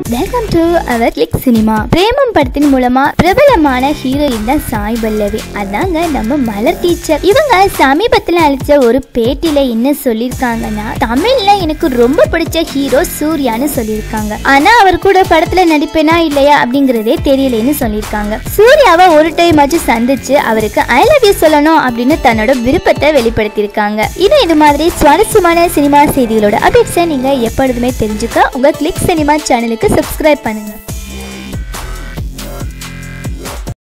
welcome to our click cinema Premam படத்தின் மூலமா பிரபலமான ஹீரோயின் தான் சாய் பல்லவி அதாங்க நம்ம மலர் டீச்சர் இவங்க சமீபத்துல அளிச்ச ஒரு பேட்டியில என்ன சொல்லிருக்காங்கன்னா தமிழ்ல எனக்கு ரொம்ப பிடிச்ச ஹீரோ சூர்யான்னு சொல்லியிருக்காங்க ஆனா அவர் கூட படத்துல நடிப்பேனா இல்லையா அப்படிங்கறதே தெரியலன்னு சொல்லியிருக்காங்க சூர்யாவை ஒரு டைம் ஆச்சு சந்திச்சு அவருக்கு ஐ லவ் யூ சொல்லணும் அப்படின்னு தன்னோட விருப்பத்தை வெளிப்படுத்தியிருக்காங்க இன்னும் இது மாதிரி சுவாரஸ்யமான சினிமா செய்திகளோட அப்டேட்ஸை நீங்க எப்பொழுதுமே தெரிஞ்சுக்க உங்க கிளிக் சினிமா சேனலுக்கு சப்ஸ்கிரைப் பண்ணுங்க